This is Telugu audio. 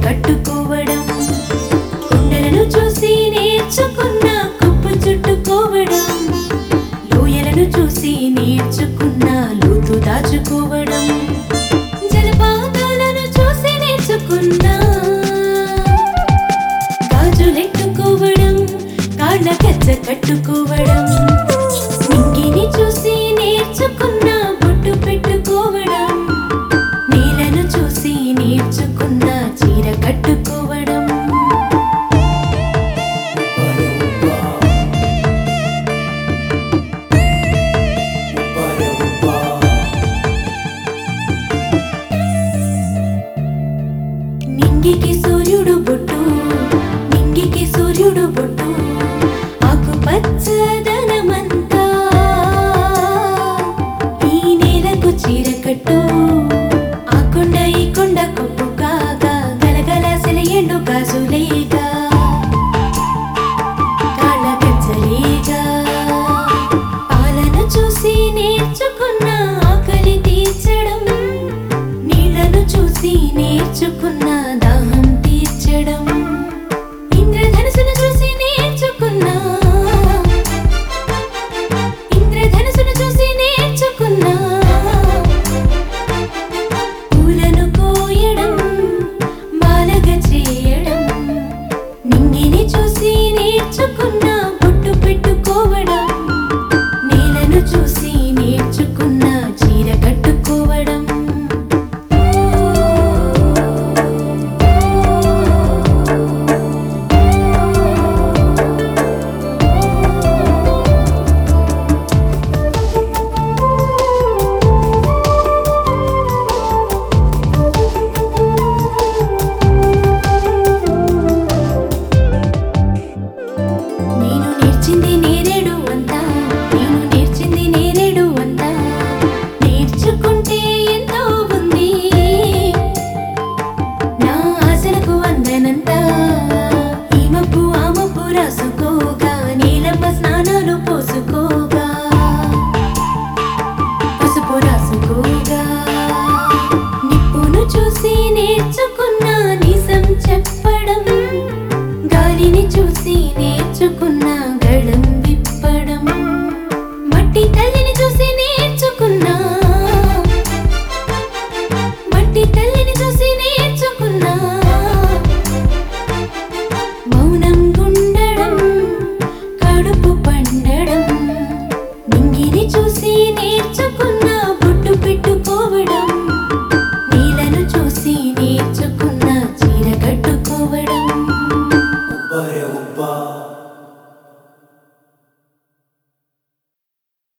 కట్టుకోవడం కొండలను చూసి నేర్చుకున్న కుప్పు చుట్టుకోవడం లోయలను చూసి నేర్చుకున్న లోతు దాచుకోవడం జలపాతాలను చూసి నేర్చుకున్న గాజులెట్టుకోవడం కాళ్ళ గజ్జ కట్టుకోవడం నింగిని చూసి నేర్చుకున్న బొట్టు పెట్టుకోవడం నీలను చూసి నేర్చుకున్న చీర కట్టుకోవడం నింగికి సూర్యుడు బొట్టు నింగికి సూర్యుడు బొట్టు ఆకు పచ్చదనమంతా ఈ నేలకు చీర కట్టు ఆ కొండ ఈ కొండ కొప్పు కాగా గలగల సెలయేండు గాజులేగా కాళ్ళ గజ్జలేగా పాలన చూసి నేర్చుకున్న ఆకలి తీర్చడం నీళ్లను చూసి నేర్చుకున్న దాహం తీర్చడం ఇంద్రధనుసును చూసి నేర్చుకున్నా ఇంద్రధనుసును చూసి నేర్చుకున్నా పూలను కోయడం బాలగ చేయడం నింగిని చూసి నేర్చుకున్న బొట్టు పెట్టుకోవడం నేలను చూసి నేర్చుకున్న చీర కట్టుకోవడం నేను నేర్చింది నేరేడు అంతా నేను నేర్చింది నేరేడు అంతా నేర్చుకుంటే ఎంతో ఉంది నా ఆశలకు అందనంత ఈ మబ్బు ఆ మబ్బు రాసుకోగా నీలమ్మ స్నానాలు పోసుకోగా పసుపు రాసుకోగా నిప్పును చూసి నేర్చుకున్న నిజం చెప్పడం గాలిని చూసి నేర్చుకున్న గళం విప్పడం మట్టి తల్లిని చూసి నేర్చుకున్నా మట్టి తల్లిని చూసి నేర్చుకున్నా మౌనం గుండడం కడుపు పండడం నింగిని చూసి